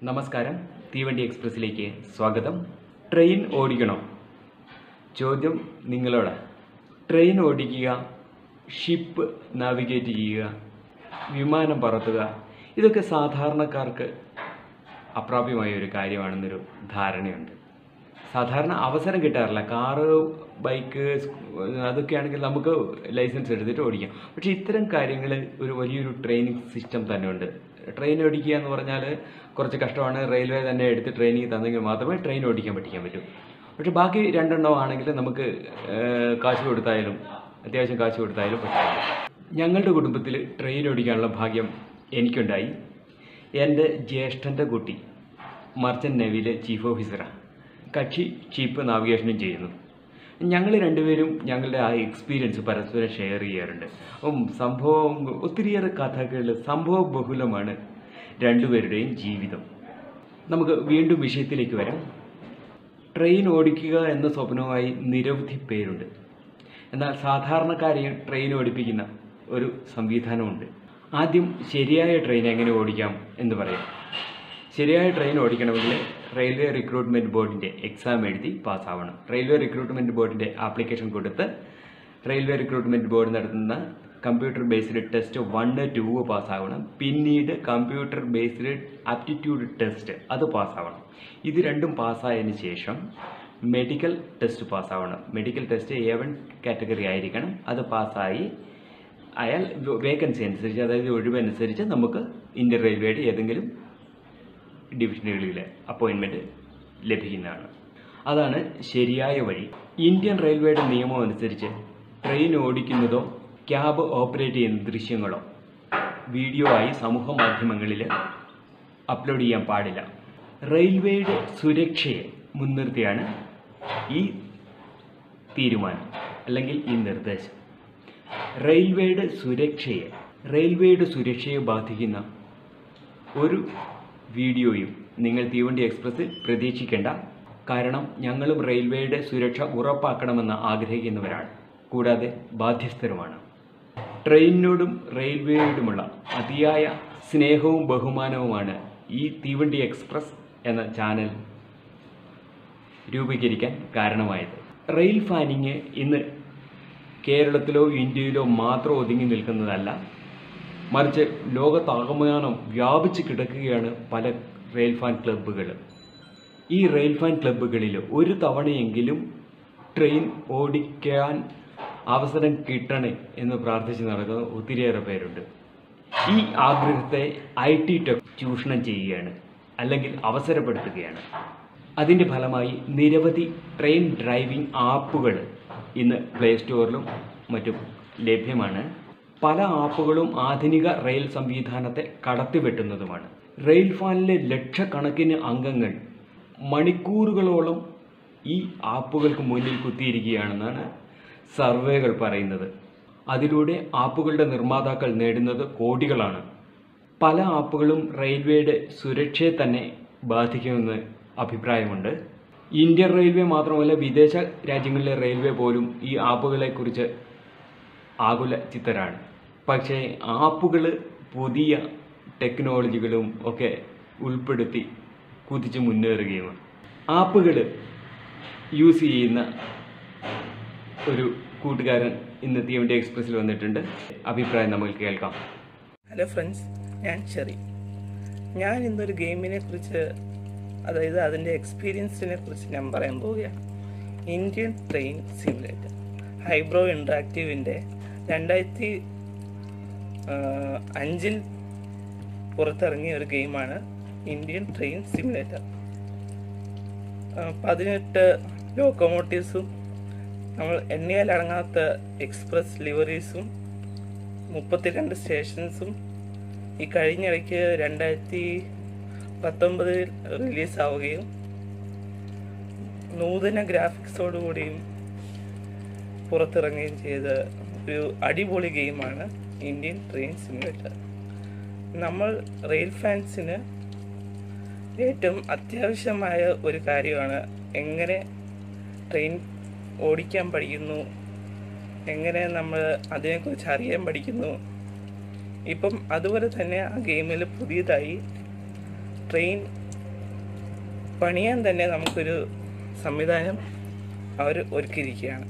നമസ്കാരം തീവണ്ടി എക്സ്പ്രസ്സിലേക്ക് സ്വാഗതം ട്രെയിൻ ഓടിക്കണോ ചോദ്യം നിങ്ങളോട് ട്രെയിൻ ഓടിക്കുക ഷിപ്പ് നാവിഗേറ്റ് ചെയ്യുക വിമാനം പറത്തുക ഇതൊക്കെ സാധാരണക്കാർക്ക് അപ്രാപ്യമായ ഒരു കാര്യമാണെന്നൊരു ധാരണയുണ്ട് സാധാരണ അവസരം കിട്ടാറില്ല കാറ് ബൈക്ക് അതൊക്കെയാണെങ്കിൽ നമുക്ക് ലൈസൻസ് എടുത്തിട്ട് ഓടിക്കാം പക്ഷേ ഇത്തരം കാര്യങ്ങൾ ഒരു വലിയൊരു ട്രെയിനിങ് സിസ്റ്റം തന്നെ ഉണ്ട് ട്രെയിൻ ഓടിക്കുക എന്ന് പറഞ്ഞാൽ കുറച്ച് കഷ്ടമാണ് റെയിൽവേ തന്നെ എടുത്ത് ട്രെയിനിങ് തന്നെങ്കിൽ മാത്രമേ ട്രെയിൻ ഓടിക്കാൻ പഠിക്കാൻ പറ്റൂ പക്ഷേ ബാക്കി രണ്ടെണ്ണം ആണെങ്കിൽ നമുക്ക് ഏഹ്, കാശ് കൊടുത്തായാലും അത്യാവശ്യം കാശ് കൊടുത്തായാലും പറ്റില്ല ഞങ്ങളുടെ കുടുംബത്തിൽ ട്രെയിൻ ഓടിക്കാനുള്ള ഭാഗ്യം എനിക്കുണ്ടായി എൻ്റെ ജ്യേഷ്ഠൻ്റെ കുട്ടി മർച്ചൻ്റ് നേവിയിലെ ചീഫ് ഓഫീസറാണ് കക്ഷി ചീഫ് നാവിഗേഷനും ചെയ്യുന്നു ഞങ്ങൾ രണ്ടുപേരും ഞങ്ങളുടെ ആ എക്സ്പീരിയൻസ് പരസ്പരം ഷെയർ ചെയ്യാറുണ്ട് അപ്പം സംഭവം ഒത്തിരിയേറെ കഥകൾ സംഭവ ബഹുലമാണ് രണ്ടുപേരുടെയും ജീവിതം നമുക്ക് വീണ്ടും വിഷയത്തിലേക്ക് വരാം ട്രെയിൻ ഓടിക്കുക എന്ന സ്വപ്നവുമായി നിരവധി പേരുണ്ട് എന്നാൽ സാധാരണക്കാരെയും ട്രെയിൻ ഓടിപ്പിക്കുന്ന ഒരു സംവിധാനമുണ്ട് ആദ്യം ശരിയായ ട്രെയിൻ എങ്ങനെ ഓടിക്കാം എന്ന് പറയാം ശരിയായ ട്രെയിൻ ഓടിക്കണമെങ്കിൽ റെയിൽവേ റിക്രൂട്ട്മെൻറ്റ് ബോർഡിൻ്റെ എക്സാം എഴുതി പാസ്സാവണം റെയിൽവേ റിക്രൂട്ട്മെൻറ്റ് ബോർഡിൻ്റെ ആപ്ലിക്കേഷൻ കൊടുത്ത് റെയിൽവേ റിക്രൂട്ട്മെൻറ്റ് ബോർഡ് നടത്തുന്ന computer based test one two പാസ്സാവണം പിന്നീട് കമ്പ്യൂട്ടർ ബേസ്ഡ് ആപ്റ്റിറ്റ്യൂഡ് ടെസ്റ്റ് അത് പാസ്സാവണം ഇത് രണ്ടും പാസ്സായതിന് ശേഷം മെഡിക്കൽ ടെസ്റ്റ് പാസ്സാവണം medical test A one category ആയിരിക്കണം അത് പാസ്സായി അയാൾ വേക്കൻസി അനുസരിച്ച് അതായത് ഒഴിവനുസരിച്ച് നമുക്ക് ഇന്ത്യൻ റെയിൽവേയുടെ ഏതെങ്കിലും ഡിവിഷനുകളിൽ അപ്പോയിൻമെൻറ്റ് ലഭിക്കുന്നതാണ് അതാണ് ശരിയായ വഴി ഇന്ത്യൻ റെയിൽവേയുടെ നിയമം അനുസരിച്ച് ട്രെയിൻ ഓടിക്കുന്നതോ ക്യാബ് ഓപ്പറേറ്റ് ചെയ്യുന്ന ദൃശ്യങ്ങളോ വീഡിയോ ആയി സമൂഹ മാധ്യമങ്ങളിൽ അപ്ലോഡ് ചെയ്യാൻ പാടില്ല റെയിൽവേയുടെ സുരക്ഷയെ മുൻനിർത്തിയാണ് ഈ തീരുമാനം അല്ലെങ്കിൽ ഈ നിർദ്ദേശം റെയിൽവേയുടെ സുരക്ഷയെ റെയിൽവേയുടെ സുരക്ഷയെ ബാധിക്കുന്ന ഒരു വീഡിയോയും നിങ്ങൾ തീവണ്ടി എക്സ്പ്രസ്സിൽ പ്രതീക്ഷിക്കേണ്ട കാരണം ഞങ്ങളും റെയിൽവേയുടെ സുരക്ഷ ഉറപ്പാക്കണമെന്ന് ആഗ്രഹിക്കുന്നവരാണ് കൂടാതെ ബാധ്യസ്ഥരുമാണ് ട്രെയിനിനോടും റെയിൽവേയോടുമുള്ള അതിയായ സ്നേഹവും ബഹുമാനവുമാണ് ഈ തീവണ്ടി എക്സ്പ്രസ് എന്ന ചാനൽ രൂപീകരിക്കാൻ കാരണമായത് റെയിൽ ഫാനിങ് ഇന്ന് കേരളത്തിലോ ഇന്ത്യയിലോ മാത്രം ഒതുങ്ങി നിൽക്കുന്നതല്ല മറിച്ച് ലോകത്താകമാനം വ്യാപിച്ച് കിടക്കുകയാണ് പല റെയിൽ ഫാൻ ക്ലബ്ബുകൾ ഈ റെയിൽ ഫാൻ ക്ലബ്ബുകളിൽ ഒരു തവണയെങ്കിലും ട്രെയിൻ ഓടിക്കാൻ അവസരം കിട്ടണേ എന്ന് പ്രാർത്ഥിച്ച് നടക്കുന്ന ഒത്തിരിയേറെ പേരുണ്ട് ഈ ആഗ്രഹത്തെ ഐ ടി ടെക് ചൂഷണം ചെയ്യുകയാണ് അല്ലെങ്കിൽ അവസരപ്പെടുത്തുകയാണ് അതിൻ്റെ ഫലമായി നിരവധി ട്രെയിൻ ഡ്രൈവിംഗ് ആപ്പുകൾ ഇന്ന് പ്ലേ സ്റ്റോറിലും മറ്റും ലഭ്യമാണ് പല ആപ്പുകളും ആധുനിക റെയിൽ സംവിധാനത്തെ കടത്തിവെട്ടുന്നതുമാണ് റെയിൽ ഫാനിലെ ലക്ഷക്കണക്കിന് അംഗങ്ങൾ മണിക്കൂറുകളോളം ഈ ആപ്പുകൾക്ക് മുന്നിൽ കുത്തിയിരിക്കുകയാണെന്നാണ് സർവേകൾ പറയുന്നത് അതിലൂടെ ആപ്പുകളുടെ നിർമ്മാതാക്കൾ നേടുന്നത് കോടികളാണ് പല ആപ്പുകളും റെയിൽവേയുടെ സുരക്ഷയെ തന്നെ ബാധിക്കുമെന്ന് അഭിപ്രായമുണ്ട് ഇന്ത്യൻ റെയിൽവേ മാത്രമല്ല വിദേശ രാജ്യങ്ങളിലെ റെയിൽവേ പോലും ഈ ആപ്പുകളെക്കുറിച്ച് ആകുല ചിത്തരാണ് പക്ഷേ ആപ്പുകൾ പുതിയ ടെക്നോളജികളും ഒക്കെ ഉൾപ്പെടുത്തി കുതിച്ച് മുന്നേറുകയുമാണ് ആപ്പുകൾ യൂസ് ചെയ്യുന്ന ഒരു കൂട്ടുകാരൻ ഇന്ന് തീവണ്ടി എക്സ്പ്രസ്സിൽ വന്നിട്ടുണ്ട് അഭിപ്രായം നമുക്ക് കേൾക്കാം ഹലോ ഫ്രണ്ട്സ് ഞാൻ ഷെറി ഞാൻ ഇന്നൊരു ഗെയിമിനെ കുറിച്ച് അതായത് അതിൻ്റെ എക്സ്പീരിയൻസിനെ കുറിച്ച് ഞാൻ പറയാൻ പോവുകയാണ് ഇന്ത്യൻ ട്രെയിൻ സിമുലേറ്റർ ഹൈബ്രോ ഇൻട്രാക്റ്റീവിൻ്റെ രണ്ടായിരത്തി അഞ്ചിൽ പുറത്തിറങ്ങിയ ഒരു ഗെയിമാണ് ഇന്ത്യൻ ട്രെയിൻ സിമുലേറ്റർ പതിനെട്ട് ലോക്കോമോട്ടീവ്സും നമ്മൾ എണ്ണയാൽ അടങ്ങാത്ത എക്സ്പ്രസ് ലിവറീസും മുപ്പത്തിരണ്ട് സ്റ്റേഷൻസും ഈ കഴിഞ്ഞിടയ്ക്ക് രണ്ടായിരത്തി പത്തൊമ്പതിൽ റിലീസാവുകയും നൂതന ഗ്രാഫിക്സോടുകൂടിയും പുറത്തിറങ്ങുകയും ചെയ്ത ഒരു അടിപൊളി ഗെയിമാണ് ഇന്ത്യൻ ട്രെയിൻ സിമുലേറ്റർ നമ്മൾ റെയിൽ ഫാൻസിന് ഏറ്റവും അത്യാവശ്യമായ ഒരു കാര്യമാണ് എങ്ങനെ ട്രെയിൻ ഓടിക്കാൻ പഠിക്കുന്നു എങ്ങനെ നമ്മൾ അതിനെക്കുറിച്ച് അറിയാൻ പഠിക്കുന്നു ഇപ്പം അതുപോലെ തന്നെ ആ ഗെയിമിൽ പുതിയതായി ട്രെയിൻ പണിയാൻ തന്നെ നമുക്കൊരു സംവിധാനം അവർ ഒരുക്കിയിരിക്കുകയാണ്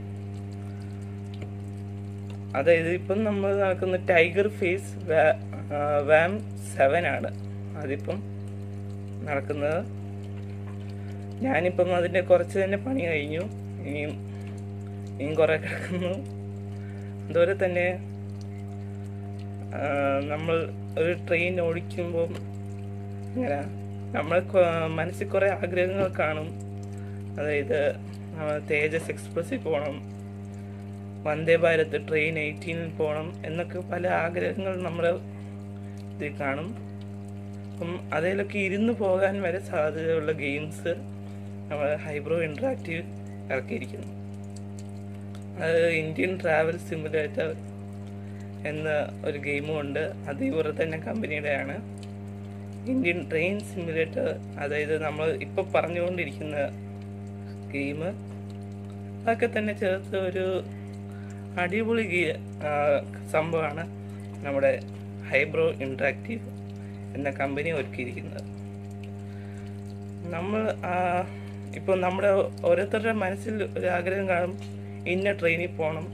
അതായത് ഇപ്പം നമ്മൾ നടക്കുന്ന ടൈഗർ ഫേസ് വാം സെവൻ ആണ് അതിപ്പം നടക്കുന്നത് ഞാനിപ്പം അതിൻ്റെ കുറച്ച് തന്നെ പണി കഴിഞ്ഞു ഇനിയും ഇനിയും കുറേ കിടക്കുന്നു അതുപോലെ തന്നെ ആ, നമ്മൾ ഒരു ട്രെയിൻ ഓടിക്കുമ്പോൾ ഇങ്ങനെ നമ്മൾ കൊ- മനസ്സിൽ കുറേ ആഗ്രഹങ്ങൾ കാണും അതായത് ആ, തേജസ് എക്സ്പ്രസ്സിൽ പോകണം വന്ദേ ഭാരത് ട്രെയിൻ എയ്റ്റീനിൽ പോകണം എന്നൊക്കെ പല ആഗ്രഹങ്ങൾ നമ്മുടെ ഇതിൽ കാണും അപ്പം അതിലൊക്കെ ഇരുന്ന് പോകാൻ വരെ സാധ്യതയുള്ള ഗെയിംസ് നമ്മൾ ഹൈബ്രോ ഇൻട്രാക്റ്റീവ് ഇറക്കിയിരിക്കുന്നു അത് ഇന്ത്യൻ ട്രാവൽ സിമുലേറ്റർ എന്ന ഒരു ഗെയിമും ഉണ്ട് അത് ഇവർ തന്നെ കമ്പനിയുടെയാണ് ഇന്ത്യൻ ട്രെയിൻ സിമുലേറ്റർ അതായത് നമ്മൾ ഇപ്പോൾ പറഞ്ഞുകൊണ്ടിരിക്കുന്ന ഗെയിം അതൊക്കെ തന്നെ ചേർത്ത് ഒരു അടിപൊളി ഗെ- ആ, സംഭവമാണ് നമ്മുടെ ഹൈബ്രോ ഇൻട്രാക്റ്റീവ് എന്ന കമ്പനി ഒരുക്കിയിരിക്കുന്നത് നമ്മൾ ഇപ്പോൾ നമ്മുടെ ഓരോരുത്തരുടെ മനസ്സിൽ ഒരു ആഗ്രഹം കാണും ഇന്ന ട്രെയിനിൽ പോകണം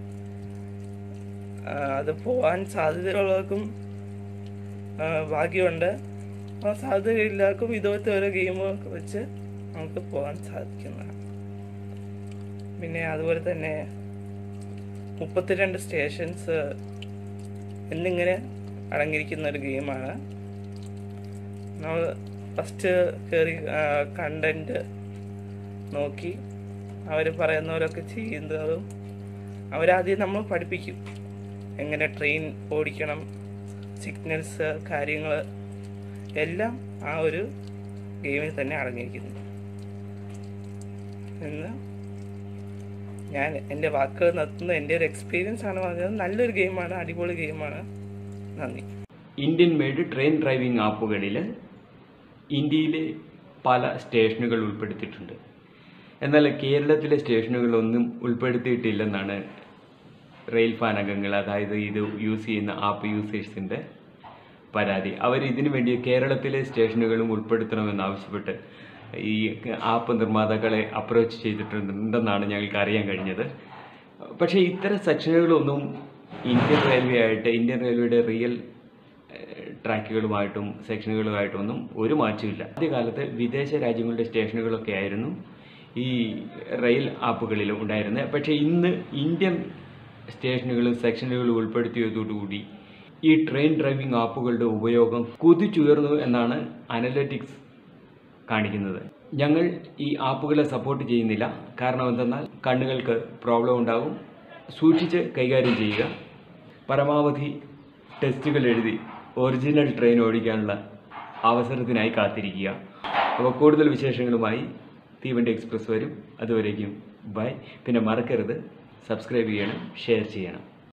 ആ, അത് പോകാൻ സാധ്യതയുള്ളവർക്കും ആ, ഭാഗ്യമുണ്ട് ആ സാധ്യതയില്ലാവർക്കും ഇതുപോലത്തെ ഓരോ ഗെയിമൊക്കെ വെച്ച് നമുക്ക് പോകാൻ സാധിക്കുന്നതാണ് പിന്നെ അതുപോലെ തന്നെ മുപ്പത്തിരണ്ട് സ്റ്റേഷൻസ് എന്നിങ്ങനെ അടങ്ങിയിരിക്കുന്ന ഒരു ഗെയിമാണ് നമ്മൾ ഫസ്റ്റ് കയറി കണ്ടന്റ് നോക്കി അവർ പറയുന്നവരൊക്കെ ചെയ്യുന്നതും അവരാദ്യം നമ്മൾ പഠിപ്പിക്കും എങ്ങനെ ട്രെയിൻ ഓടിക്കണം സിഗ്നൽസ് കാര്യങ്ങൾ എല്ലാം ആ ഒരു ഗെയിമിൽ തന്നെ അടങ്ങിയിരിക്കുന്നു എന്ന് ഞാൻ എൻ്റെ വാക്കുകൾ നിർത്തുന്ന എൻ്റെ ഒരു എക്സ്പീരിയൻസ് ആണ് പറഞ്ഞത് നല്ലൊരു ഗെയിമാണ് അടിപൊളി ഗെയിമാണ് നന്ദി ഇന്ത്യൻ മെയ്ഡ് ട്രെയിൻ ഡ്രൈവിംഗ് ആപ്പുകളിൽ ഇന്ത്യയിലെ പല സ്റ്റേഷനുകൾ ഉൾപ്പെടുത്തിയിട്ടുണ്ട് എന്നാൽ കേരളത്തിലെ സ്റ്റേഷനുകളൊന്നും ഉൾപ്പെടുത്തിയിട്ടില്ലെന്നാണ് റെയിൽ ഫാൻ അംഗങ്ങൾ അതായത് ഇത് യൂസ് ചെയ്യുന്ന ആപ്പ് യൂസേഴ്സിൻ്റെ പരാതി അവർ ഇതിനു വേണ്ടി കേരളത്തിലെ സ്റ്റേഷനുകളും ഉൾപ്പെടുത്തണമെന്ന് ആവശ്യപ്പെട്ട് ഈ ആപ്പ് നിർമ്മാതാക്കളെ അപ്രോച്ച് ചെയ്തിട്ടുണ്ടെന്നാണ് ഞങ്ങൾക്ക് അറിയാൻ കഴിഞ്ഞത് പക്ഷേ ഇത്തരം സെക്ഷനുകളൊന്നും ഇന്ത്യൻ റെയിൽവേ ആയിട്ട് ഇന്ത്യൻ റെയിൽവേയുടെ റിയൽ ഏഹ്, ട്രാക്കുകളുമായിട്ടും സെക്ഷനുകളുമായിട്ടൊന്നും ഒരു മാറ്റമില്ല ആദ്യകാലത്ത് വിദേശ രാജ്യങ്ങളുടെ സ്റ്റേഷനുകളൊക്കെ ആയിരുന്നു ഈ റെയിൽ ആപ്പുകളിൽ ഉണ്ടായിരുന്നത് പക്ഷേ ഇന്ന് ഇന്ത്യൻ സ്റ്റേഷനുകളും സെക്ഷനുകളും ഉൾപ്പെടുത്തിയതോടുകൂടി ഈ ട്രെയിൻ ഡ്രൈവിംഗ് ആപ്പുകളുടെ ഉപയോഗം കുതിച്ചുയർന്നു എന്നാണ് അനലറ്റിക്സ് കാണിക്കുന്നത് ഞങ്ങൾ ഈ ആപ്പുകളെ സപ്പോർട്ട് ചെയ്യുന്നില്ല കാരണം എന്തെന്നാൽ കണ്ണുകൾക്ക് പ്രോബ്ലം ഉണ്ടാകും സൂക്ഷിച്ച് കൈകാര്യം ചെയ്യുക പരമാവധി ടെസ്റ്റുകൾ എഴുതി ഒറിജിനൽ ട്രെയിൻ ഓടിക്കാനുള്ള അവസരത്തിനായി കാത്തിരിക്കുക അപ്പോൾ കൂടുതൽ വിശേഷങ്ങളുമായി തീവണ്ടി എക്സ്പ്രസ് വരും അതുവരേക്കും ബൈ പിന്നെ മറക്കരുത് സബ്സ്ക്രൈബ് ചെയ്യണം ഷെയർ ചെയ്യണം